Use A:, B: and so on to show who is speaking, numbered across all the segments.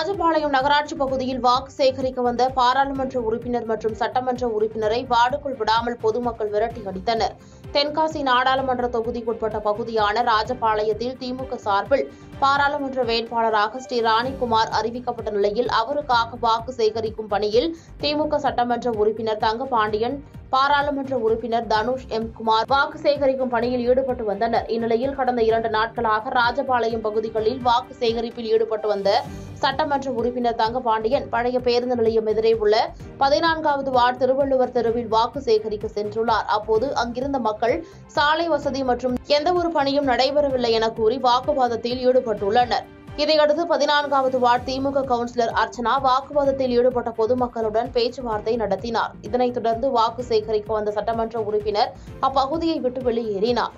A: ராஜபாளையம் நகராட்சி பகுதியில் வாக்கு சேகரிக்க வந்த பாராளுமன்ற உறுப்பினர் மற்றும் சட்டமன்ற உறுப்பினரை வார்டுக்குள் விடாமல் பொதுமக்கள் விரட்டி அடித்தனர் தென்காசி நாடாளுமன்ற தொகுதிக்குட்பட்ட பகுதியான ராஜபாளையத்தில் திமுக சார்பில் பாராளுமன்ற வேட்பாளராக ஸ்ரீ ராணிக்குமார் அறிவிக்கப்பட்ட நிலையில் அவருக்காக வாக்கு சேகரிக்கும் பணியில் திமுக சட்டமன்ற உறுப்பினர் தங்கபாண்டியன் பாராளுமன்ற உறுப்பினர் தனுஷ் எம் குமார் வாக்கு சேகரிக்கும் பணியில் ஈடுபட்டு வந்தனர் இந்நிலையில் கடந்த இரண்டு நாட்களாக ராஜபாளையம் பகுதிகளில் வாக்கு சேகரிப்பில் ஈடுபட்டு வந்த சட்டமன்ற உறுப்பினர் தங்கபாண்டியன் பழைய பேருந்து நிலையம் எதிரே உள்ள பதினான்காவது வார்டு திருவள்ளுவர் தெருவில் வாக்கு சேகரிக்க சென்றுள்ளார் அப்போது அங்கிருந்த மக்கள் சாலை வசதி மற்றும் எந்தவொரு பணியும் நடைபெறவில்லை என கூறி வாக்குவாதத்தில் ஈடுபட்டுள்ளனர் இதையடுத்து பதினான்காவது வார்டு திமுக கவுன்சிலர் அர்ச்சனா வாக்குவாதத்தில் ஈடுபட்ட பொதுமக்களுடன் பேச்சுவார்த்தை நடத்தினார் இதனைத் தொடர்ந்து வாக்கு சேகரிக்க வந்த சட்டமன்ற உறுப்பினர் அப்பகுதியை விட்டு வெளியேறினார்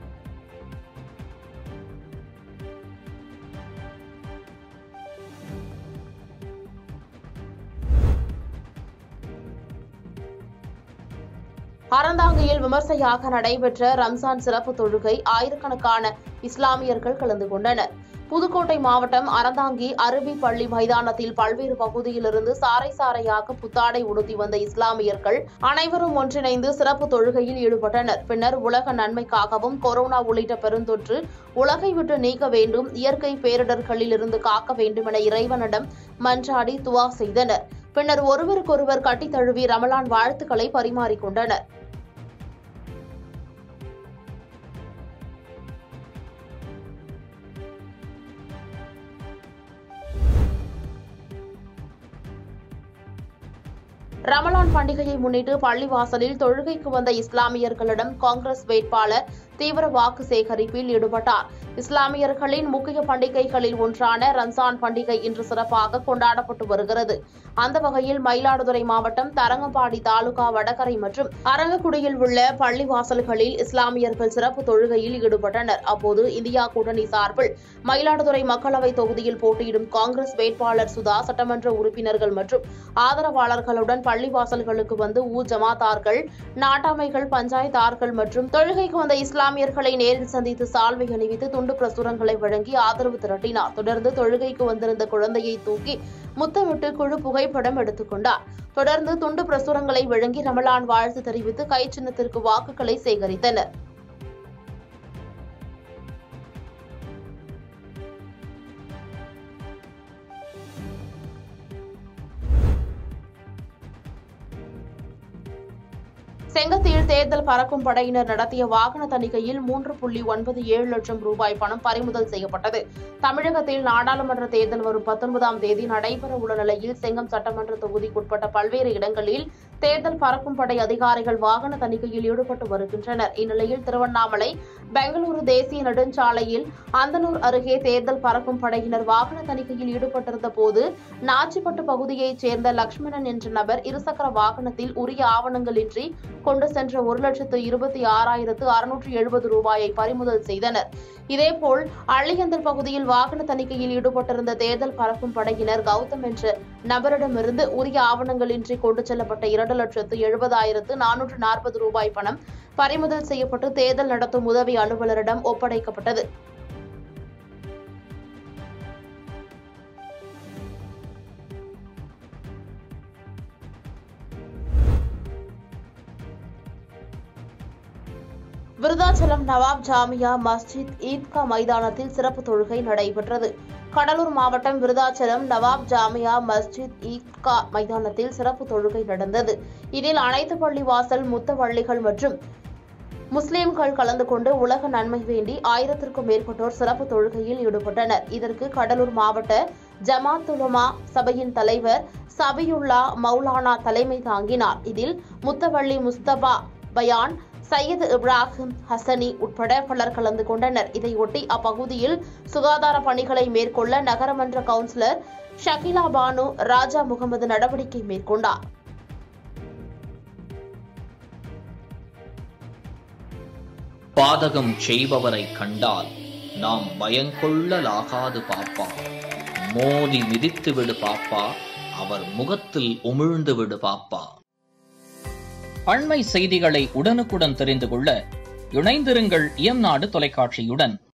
A: அறந்தாங்கியில் விமர்சையாக நடைபெற்ற ரம்ஜான் சிறப்பு தொழுகை ஆயிரக்கணக்கான இஸ்லாமியர்கள் கலந்து கொண்டனர் புதுக்கோட்டை மாவட்டம் அறந்தாங்கி அருவி பள்ளி மைதானத்தில் பல்வேறு பகுதியிலிருந்து சாறை சாறையாக புத்தாடை உடுத்தி வந்த இஸ்லாமியர்கள் அனைவரும் ஒன்றிணைந்து சிறப்பு தொழுகையில் ஈடுபட்டனர் பின்னர் உலக நன்மைக்காகவும் கொரோனா உள்ளிட்ட பெருந்தொற்று உலகை விட்டு நீக்க வேண்டும் இயற்கை பேரிடர்களில் இருந்து காக்க வேண்டும் என இறைவனிடம் மன்றாடி துவா செய்தனர் பின்னர் ஒருவருக்கொருவர் கட்டித் தழுவி ரமலான் வாழ்த்துக்களை பரிமாறிக்கொண்டனர் ரமலான் பண்டிகையை முன்னிட்டு பள்ளிவாசலில் தொழுகைக்கு வந்த இஸ்லாமியர்களிடம் காங்கிரஸ் வேட்பாளர் தீவிர வாக்கு சேகரிப்பில் ஈடுபட்டார் இஸ்லாமியர்களின் முக்கிய பண்டிகைகளில் ஒன்றான ரம்ஜான் பண்டிகை இன்று சிறப்பாக கொண்டாடப்பட்டு வருகிறது அந்த வகையில் மயிலாடுதுறை மாவட்டம் தரங்கம்பாடி தாலுகா வடகரை மற்றும் அரங்கக்குடியில் உள்ள பள்ளிவாசல்களில் இஸ்லாமியர்கள் சிறப்பு தொழுகையில் ஈடுபட்டனர் அப்போது இந்தியா கூட்டணி சார்பில் மயிலாடுதுறை மக்களவை தொகுதியில் போட்டியிடும் காங்கிரஸ் வேட்பாளர் சுதா சட்டமன்ற உறுப்பினர்கள் மற்றும் ஆதரவாளர்களுடன் பள்ளிவாசல்களுக்கு வந்து ஊ ஜமாத்தார்கள் நாட்டாமைகள் பஞ்சாயத்தார்கள் மற்றும் தொழுகைக்கு வந்த இஸ்லாமியர்களை நேரில் சந்தித்து சால்வை அணிவித்து துண்டு பிரசுரங்களை வழங்கி ஆதரவு திரட்டினார் தொடர்ந்து தொழுகைக்கு வந்திருந்த குழந்தையை தூக்கி முத்தமிட்டு குழு புகைப்படம் எடுத்துக் கொண்டார் தொடர்ந்து துண்டு பிரசுரங்களை வழங்கி ரமலான் வாழ்த்து தெரிவித்து கை சின்னத்திற்கு வாக்குகளை சேகரித்தனர் செங்கத்தில் தேர்தல் பறக்கும் படையினர் நடத்திய வாகன தணிக்கையில் மூன்று புள்ளி ஒன்பது ஏழு லட்சம் ரூபாய் பணம் பறிமுதல் செய்யப்பட்டது தமிழகத்தில் நாடாளுமன்ற தேர்தல் வரும் பத்தொன்பதாம் தேதி நடைபெற உள்ள நிலையில் செங்கம் சட்டமன்ற தொகுதிக்குட்பட்ட பல்வேறு இடங்களில் தேர்தல் பறக்கும் படை அதிகாரிகள் வாகன தணிக்கையில் ஈடுபட்டு வருகின்றனர் இந்நிலையில் திருவண்ணாமலை பெங்களூரு தேசிய நெடுஞ்சாலையில் அந்தனூர் அருகே தேர்தல் பறக்கும் படையினர் வாகன தணிக்கையில் ஈடுபட்டிருந்த போது நாச்சிப்பட்டு பகுதியைச் சேர்ந்த லட்சுமணன் என்ற நபர் இருசக்கர வாகனத்தில் உரிய ஆவணங்களின்றி கொண்டு சென்ற ஒரு லட்சத்து இருபத்தி ஆறாயிரத்து அறுநூற்று எழுபது ரூபாயை பறிமுதல் செய்தனர் இதேபோல் அள்ளியந்தர் பகுதியில் வாகன தணிக்கையில் ஈடுபட்டிருந்த தேர்தல் பறக்கும் படையினர் கௌதம் என்ற நபரிடமிருந்து உரிய ஆவணங்களின்றி கொண்டு செல்லப்பட்ட இரண்டு லட்சத்து எழுபதாயிரத்து நானூற்று நாற்பது ரூபாய் பணம் பறிமுதல் செய்யப்பட்டு தேர்தல் நடத்தும் உதவி அலுவலரிடம் ஒப்படைக்கப்பட்டது விருதாச்சலம் நவாப் ஜாமியா மஸ்ஜித் ஈத்கா மைதானத்தில் சிறப்பு தொழுகை நடைபெற்றது கடலூர் மாவட்டம் விருதாச்சலம் நவாப் ஜாமியா மஸ்ஜித் ஈத்கா மைதானத்தில் சிறப்பு தொழுகை நடந்தது இதில் அனைத்து பள்ளி வாசல் முத்தவள்ளிகள் மற்றும் முஸ்லிம்கள் கலந்து கொண்டு உலக நன்மை வேண்டி ஆயிரத்திற்கும் மேற்பட்டோர் சிறப்பு தொழுகையில் ஈடுபட்டனர் இதற்கு கடலூர் மாவட்ட ஜமாத்துலமா சபையின் தலைவர் சபியுல்லா மௌலானா தலைமை தாங்கினார் இதில் முத்தவள்ளி முஸ்தபா பயான் சையது இப்ராஹிம் ஹசனி உட்பட பலர் கலந்து கொண்டனர் இதையொட்டி அப்பகுதியில் சுகாதார பணிகளை மேற்கொள்ள நகரமன்ற கவுன்சிலர் ஷகிலா பானு ராஜா முகமது நடவடிக்கை மேற்கொண்டார்
B: பாதகம் செய்பவரை கண்டால் நாம் பயங்கொள்ளலாகாது பாப்பா மோதி மிதித்து விடு பாப்பா அவர் முகத்தில் உமிழ்ந்து விடு பாப்பா அண்மை செய்திகளை உடனுக்குடன் தெரிந்து கொள்ள இணைந்திருங்கள் இயம்நாடு தொலைக்காட்சியுடன்